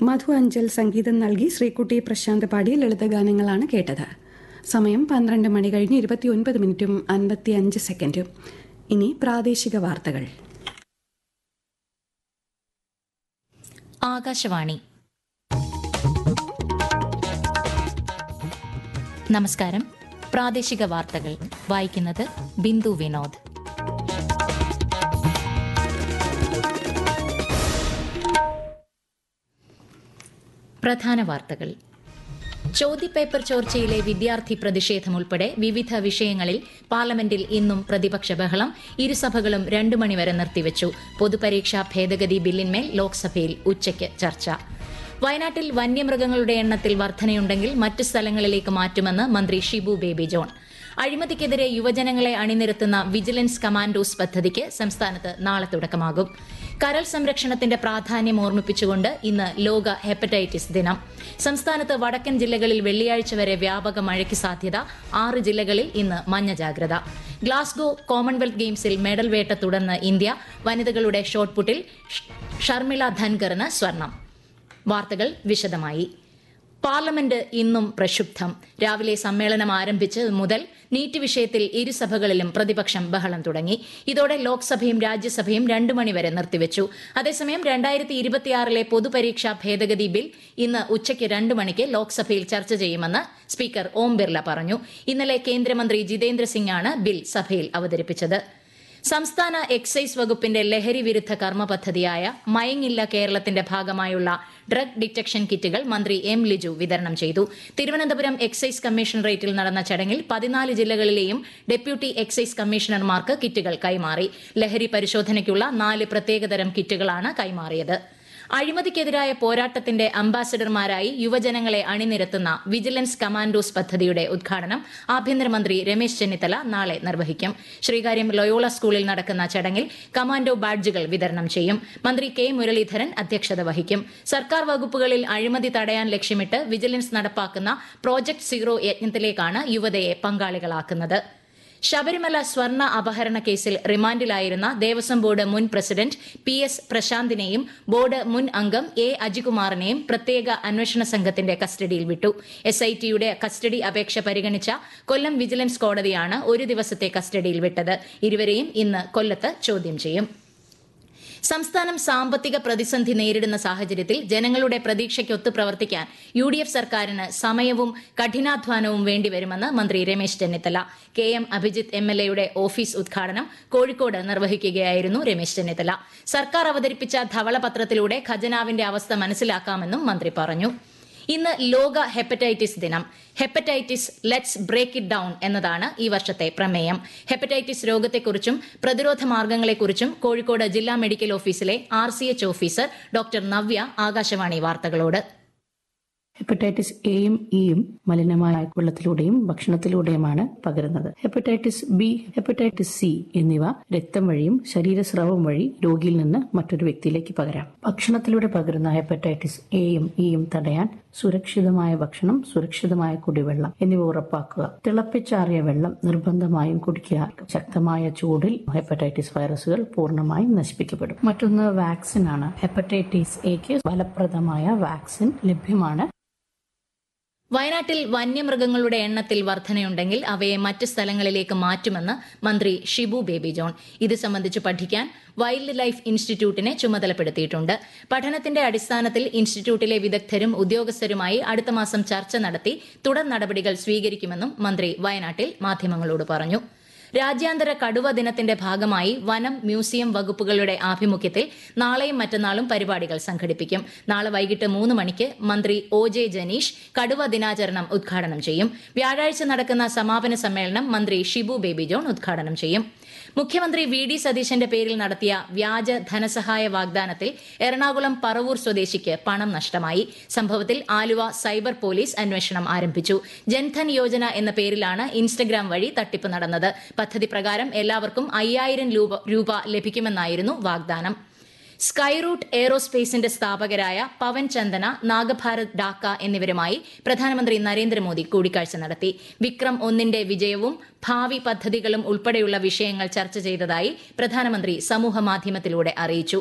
മധു അഞ്ചൽ സംഗീതം നൽകി ശ്രീകുട്ടി പ്രശാന്ത് പാടിയ ലളിതഗാനങ്ങളാണ് കേട്ടത് സമയം പന്ത്രണ്ട് മണി കഴിഞ്ഞ് ഇരുപത്തിയൊൻപത് മിനിറ്റും അൻപത്തി അഞ്ച് സെക്കൻഡും ഇനി പ്രാദേശിക വാർത്തകൾ ആകാശവാണി നമസ്കാരം പ്രാദേശിക വാർത്തകൾ വായിക്കുന്നത് ബിന്ദു വിനോദ് പ്രധാന വാർത്തകൾ ചോദ്യപേപ്പർ ചോർച്ചയിലെ വിദ്യാർത്ഥി പ്രതിഷേധം ഉൾപ്പെടെ വിവിധ വിഷയങ്ങളിൽ പാർലമെന്റിൽ ഇന്നും പ്രതിപക്ഷ ബഹളം ഇരുസഭകളും രണ്ടു മണിവരെ നിർത്തിവച്ചു പൊതുപരീക്ഷാ ഭേദഗതി ബില്ലിന്മേൽ ലോക്സഭയിൽ ഉച്ചയ്ക്ക് ചർച്ച വയനാട്ടിൽ വന്യമൃഗങ്ങളുടെ എണ്ണത്തിൽ വർധനയുണ്ടെങ്കിൽ മറ്റു സ്ഥലങ്ങളിലേക്ക് മാറ്റുമെന്ന് മന്ത്രി ഷിബു ബേബി ജോൺ അഴിമതിക്കെതിരെ യുവജനങ്ങളെ അണിനിരത്തുന്ന വിജിലൻസ് കമാൻഡോസ് പദ്ധതിക്ക് സംസ്ഥാനത്ത് നാളെ തുടക്കമാകും കരൾ സംരക്ഷണത്തിന്റെ പ്രാധാന്യം ഓർമ്മിപ്പിച്ചുകൊണ്ട് ഇന്ന് ലോക ഹെപ്പറ്റൈറ്റിസ് ദിനം സംസ്ഥാനത്ത് വടക്കൻ ജില്ലകളിൽ വെള്ളിയാഴ്ച വരെ വ്യാപക മഴയ്ക്ക് സാധ്യത ആറ് ജില്ലകളിൽ ഇന്ന് മഞ്ഞ ജാഗ്രത ഗ്ലാസ്ഗോ കോമൺവെൽത്ത് ഗെയിംസിൽ മെഡൽ വേട്ട തുടർന്ന് ഇന്ത്യ വനിതകളുടെ ഷോട്ട്പുട്ടിൽ ഷർമിള ധൻകറിന് സ്വർണം വാർത്തകൾ വിശദമായി പാർലമെന്റ് ഇന്നും പ്രക്ഷുബ്ധം രാവിലെ സമ്മേളനം ആരംഭിച്ച് മുതൽ നീറ്റ് വിഷയത്തിൽ ഇരുസഭകളിലും പ്രതിപക്ഷം ബഹളം തുടങ്ങി ഇതോടെ ലോക്സഭയും രാജ്യസഭയും രണ്ടു മണിവരെ നിർത്തിവച്ചു അതേസമയം രണ്ടായിരത്തി ഇരുപത്തിയാറിലെ പൊതുപരീക്ഷാ ഭേദഗതി ബിൽ ഇന്ന് ഉച്ചയ്ക്ക് രണ്ടു മണിക്ക് ലോക്സഭയിൽ ചർച്ച ചെയ്യുമെന്ന് സ്പീക്കർ ഓം ബിർല പറഞ്ഞു ഇന്നലെ കേന്ദ്രമന്ത്രി ജിതേന്ദ്ര സിംഗാണ് ബിൽ സഭയിൽ അവതരിപ്പിച്ചത് സംസ്ഥാന എക്സൈസ് വകുപ്പിന്റെ ലഹരി വിരുദ്ധ കർമ്മ പദ്ധതിയായ മയങ്ങില്ല കേരളത്തിന്റെ ഭാഗമായുള്ള ഡ്രഗ് ഡിറ്റക്ഷൻ കിറ്റുകൾ മന്ത്രി എം ലിജു വിതരണം ചെയ്തു തിരുവനന്തപുരം എക്സൈസ് കമ്മീഷണറേറ്റിൽ നടന്ന ചടങ്ങിൽ പതിനാല് ജില്ലകളിലെയും ഡെപ്യൂട്ടി എക്സൈസ് കമ്മീഷണർമാർക്ക് കിറ്റുകൾ കൈമാറി ലഹരി പരിശോധനയ്ക്കുള്ള നാല് പ്രത്യേകതരം കിറ്റുകളാണ് കൈമാറിയത് അഴിമതിക്കെതിരായ പോരാട്ടത്തിന്റെ അംബാസഡർമാരായി യുവജനങ്ങളെ അണിനിരത്തുന്ന വിജിലൻസ് കമാൻഡോസ് പദ്ധതിയുടെ ഉദ്ഘാടനം ആഭ്യന്തരമന്ത്രി രമേശ് ചെന്നിത്തല നാളെ നിർവഹിക്കും ശ്രീകാര്യം ലൊയോള സ്കൂളിൽ നടക്കുന്ന ചടങ്ങിൽ കമാൻഡോ ബാഡ്ജുകൾ വിതരണം ചെയ്യും മന്ത്രി കെ മുരളീധരൻ അധ്യക്ഷത വഹിക്കും സർക്കാർ വകുപ്പുകളിൽ അഴിമതി തടയാൻ ലക്ഷ്യമിട്ട് വിജിലൻസ് നടപ്പാക്കുന്ന പ്രോജക്ട് സീറോ യജ്ഞത്തിലേക്കാണ് യുവതയെ പങ്കാളികളാക്കുന്നത് ശബരിമല സ്വർണ്ണ അപഹരണ കേസിൽ റിമാൻഡിലായിരുന്ന ദേവസ്വം ബോർഡ് മുൻ പ്രസിഡന്റ് പി എസ് പ്രശാന്തിനെയും ബോർഡ് മുൻ അംഗം എ അജികുമാറിനെയും പ്രത്യേക അന്വേഷണ സംഘത്തിന്റെ കസ്റ്റഡിയിൽ വിട്ടു എസ് ഐ ടിയുടെ കസ്റ്റഡി അപേക്ഷ പരിഗണിച്ച കൊല്ലം വിജിലൻസ് കോടതിയാണ് ഒരു ദിവസത്തെ കസ്റ്റഡിയിൽ വിട്ടത് ഇരുവരെയും ഇന്ന് കൊല്ലത്ത് ചോദ്യം ചെയ്യും സംസ്ഥാനം സാമ്പത്തിക പ്രതിസന്ധി നേരിടുന്ന സാഹചര്യത്തിൽ ജനങ്ങളുടെ പ്രതീക്ഷയ്ക്കൊത്ത് പ്രവർത്തിക്കാൻ യു ഡി എഫ് സർക്കാരിന് സമയവും കഠിനാധ്വാനവും വേണ്ടിവരുമെന്ന് മന്ത്രി Ramesh Chennithala K M Abhijith M L എയുടെ ഓഫീസ് ഉദ്ഘാടനം കോഴിക്കോട് നിർവഹിക്കുകയായിരുന്നു രമേശ് ചെന്നിത്തല സർക്കാർ അവതരിപ്പിച്ച ധവളപത്രത്തിലൂടെ ഖജനാവിന്റെ അവസ്ഥ മനസ്സിലാക്കാമെന്നും മന്ത്രി പറഞ്ഞു ഇന്ന് ലോക ഹെപ്പറ്റൈറ്റിസ് ദിനം hepatitis let's break it down എന്നതാണ് ഈ വർഷത്തെ പ്രമേയം ഹെപ്പറ്റൈറ്റിസ് രോഗത്തെക്കുറിച്ചും പ്രതിരോധ മാർഗങ്ങളെക്കുറിച്ചും കോഴിക്കോട് ജില്ലാ മെഡിക്കൽ ഓഫീസിലെ R officer doctor Navya Akashvani വാർത്തകളോട് ഹെപ്പറ്റൈറ്റിസ് എയും ഇയും മലിനമായ വെള്ളത്തിലൂടെയും ഭക്ഷണത്തിലൂടെയുമാണ് പകരുന്നത് ഹെപ്പറ്റൈറ്റിസ് ബി ഹെപ്പറ്റൈറ്റിസ് സി എന്നിവ രക്തം വഴിയും ശരീരസ്രവം വഴി രോഗിയിൽ നിന്ന് മറ്റൊരു വ്യക്തിയിലേക്ക് പകരാം ഭക്ഷണത്തിലൂടെ പകരുന്ന ഹെപ്പറ്റൈറ്റിസ് എയും ഇയും തടയാൻ സുരക്ഷിതമായ ഭക്ഷണം സുരക്ഷിതമായ കുടിവെള്ളം എന്നിവ ഉറപ്പാക്കുക തിളപ്പിച്ചാറിയ വെള്ളം നിർബന്ധമായും കുടിക്കുക ശക്തമായ ചൂടിൽ ഹെപ്പറ്റൈറ്റിസ് വൈറസുകൾ പൂർണ്ണമായും നശിപ്പിക്കപ്പെടും മറ്റൊന്ന് വാക്സിൻ ആണ് ഹെപ്പറ്റൈറ്റിസ് എക്ക് ഫലപ്രദമായ വാക്സിൻ ലഭ്യമാണ് വയനാട്ടിൽ വന്യമൃഗങ്ങളുടെ എണ്ണത്തിൽ വർധനയുണ്ടെങ്കിൽ അവയെ മറ്റ് സ്ഥലങ്ങളിലേക്ക് മാറ്റുമെന്ന് മന്ത്രി ഷിബു ബേബി ജോൺ ഇത് സംബന്ധിച്ച് പഠിക്കാൻ വൈൽഡ് ലൈഫ് ഇൻസ്റ്റിറ്റ്യൂട്ടിനെ ചുമതലപ്പെടുത്തിയിട്ടുണ്ട് പഠനത്തിന്റെ അടിസ്ഥാനത്തിൽ ഇൻസ്റ്റിറ്റ്യൂട്ടിലെ വിദഗ്ധരും ഉദ്യോഗസ്ഥരുമായി അടുത്ത മാസം ചർച്ച നടത്തി തുടർ നടപടികൾ സ്വീകരിക്കുമെന്നും മന്ത്രി വയനാട്ടിൽ മാധ്യമങ്ങളോട് പറഞ്ഞു രാജ്യാന്തര കടുവ ദിനത്തിന്റെ ഭാഗമായി വനം മ്യൂസിയം വകുപ്പുകളുടെ ആഭിമുഖ്യത്തിൽ നാളെയും മറ്റന്നാളും പരിപാടികൾ സംഘടിപ്പിക്കും നാളെ വൈകിട്ട് മൂന്ന് മണിക്ക് മന്ത്രി ഒ ജെ ജനീഷ് കടുവ ദിനാചരണം ഉദ്ഘാടനം ചെയ്യും വ്യാഴാഴ്ച നടക്കുന്ന സമാപന സമ്മേളനം മന്ത്രി ഷിബു ബേബി ജോൺ ഉദ്ഘാടനം ചെയ്യും മുഖ്യമന്ത്രി വി ഡി സതീശന്റെ പേരിൽ നടത്തിയ വ്യാജ ധനസഹായ വാഗ്ദാനത്തിൽ എറണാകുളം പറവൂർ സ്വദേശിക്ക് പണം നഷ്ടമായി സംഭവത്തിൽ ആലുവ സൈബർ പോലീസ് അന്വേഷണം ആരംഭിച്ചു ജൻധൻ യോജന എന്ന പേരിലാണ് ഇൻസ്റ്റഗ്രാം വഴി തട്ടിപ്പ് നടന്നത് പദ്ധതി പ്രകാരം എല്ലാവർക്കും അയ്യായിരം രൂപ ലഭിക്കുമെന്നായിരുന്നു വാഗ്ദാനം സ്കൈറൂട്ട് എയ്റോസ്പേസിന്റെ സ്ഥാപകരായ പവൻ ചന്ദന നാഗഭാരത് ഡാക്ക എന്നിവരുമായി പ്രധാനമന്ത്രി നരേന്ദ്രമോദി കൂടിക്കാഴ്ച നടത്തി വിക്രം ഒന്നിന്റെ വിജയവും ഭാവി പദ്ധതികളും ഉൾപ്പെടെയുള്ള വിഷയങ്ങൾ ചർച്ച ചെയ്തതായി പ്രധാനമന്ത്രി സമൂഹമാധ്യമത്തിലൂടെ അറിയിച്ചു